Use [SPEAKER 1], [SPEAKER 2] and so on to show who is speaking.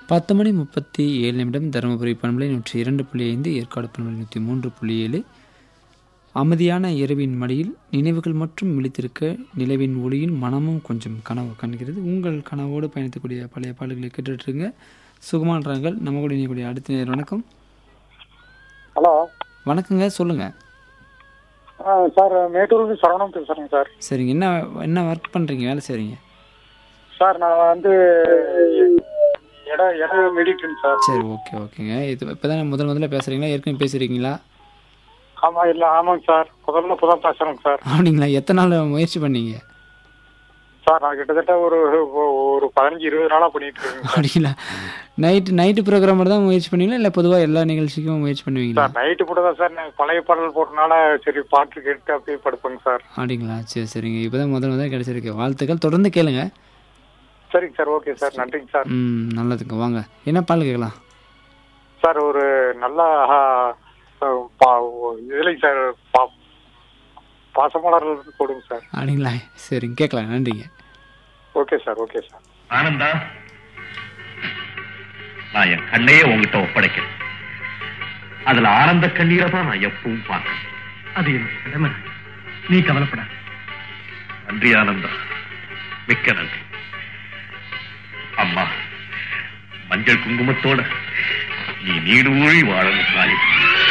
[SPEAKER 1] பத்து மணி முப்பத்தி ஏழு நிமிடம் தருமபுரி பண்பலை நூற்றி இரண்டு புள்ளி ஐந்து ஏற்காடு பண்பலை நூற்றி மூன்று புள்ளி ஏழு அமைதியான இரவின் மடியில் நினைவுகள் மற்றும் விழித்திருக்க நிலவின் ஒளியில் மனமும் கொஞ்சம் கனவு காண்கிறது உங்கள் கனவோடு பயணிக்கக்கூடிய பழைய பாடல்களை கேட்டுட்ருங்க சுகுமான் ராங்கள் நம்ம கூட இணையக்கூடிய அடுத்த நேரம் வணக்கம்
[SPEAKER 2] ஹலோ
[SPEAKER 1] வணக்கங்க சொல்லுங்கள்
[SPEAKER 2] ஆ சார் மேட்டூர்லேருந்து சரவணம் பேசுகிறேங்க சார்
[SPEAKER 1] சரிங்க என்ன என்ன ஒர்க் பண்ணுறீங்க வேலை செய்கிறீங்க
[SPEAKER 2] சார் நான் வந்து இடம் இடம் மெடிக்கல் சார்
[SPEAKER 1] சரி ஓகே ஓகேங்க இது இப்போ தான் முதல் முதல்ல பேசுகிறீங்களா ஏற்கனவே பேசுகிறீங்களா
[SPEAKER 2] ஆமாம் இல்லை ஆமாங்க சார் முதல்ல புதான் பேசுகிறேங்க சார்
[SPEAKER 1] அப்படிங்களா எத்தனை நாள் முயற்சி பண்ணீங்க
[SPEAKER 2] சார் நான் கிட்டத்தட்ட ஒரு ஒரு பதினஞ்சு இருபது நாளாக பண்ணிட்டு இருக்கேங்க சார்
[SPEAKER 1] அப்படிங்களா நைட்டு நைட்டு ப்ரோக்ராம் மட்டும் தான் முயற்சி பண்ணுவீங்களா இல்லை பொதுவாக எல்லா நிகழ்ச்சிக்கும் முயற்சி பண்ணுவீங்களா
[SPEAKER 2] சார் நைட்டு கூட தான் சார் நான் பழைய பாடல் போட்டனால சரி பாட்டு கேட்டு அப்படியே படுப்பேங்க சார்
[SPEAKER 1] அப்படிங்களா சரி சரிங்க இப்போ தான் முதல் முதல்ல கிடைச்சிருக்கு வாழ்த்துக்கள் தொடர்ந்து கேளுங்க
[SPEAKER 2] சரிங்க சார் ஓகே சார் நன்றிங்க சார்
[SPEAKER 1] ம் நல்லதுங்க வாங்க என்ன பால் கேட்கலாம்
[SPEAKER 2] சார் ஒரு நல்ல ஆ, பா இதுலைங்க சார் பா பாசமலர் போடுங்க சார்
[SPEAKER 1] அப்படிங்களா சரிங்க கேட்கலாம் நன்றிங்க
[SPEAKER 2] ஓகே சார் ஓகே சார்
[SPEAKER 3] ஆனந்தா நான் என் கண்ணையே உங்ககிட்ட ஒப்படைக்கிறேன் அதுல ஆனந்த கண்ணீரை தான் நான் எப்பவும் பார்க்கணும்
[SPEAKER 4] அது என்னுடைய கடமை நீ கவலைப்படாத
[SPEAKER 3] நன்றி ஆனந்தா மிக்க நன்றி அம்மா மஞ்சள் குங்குமத்தோட நீ நீடு ஊழி வாழணும் தாயே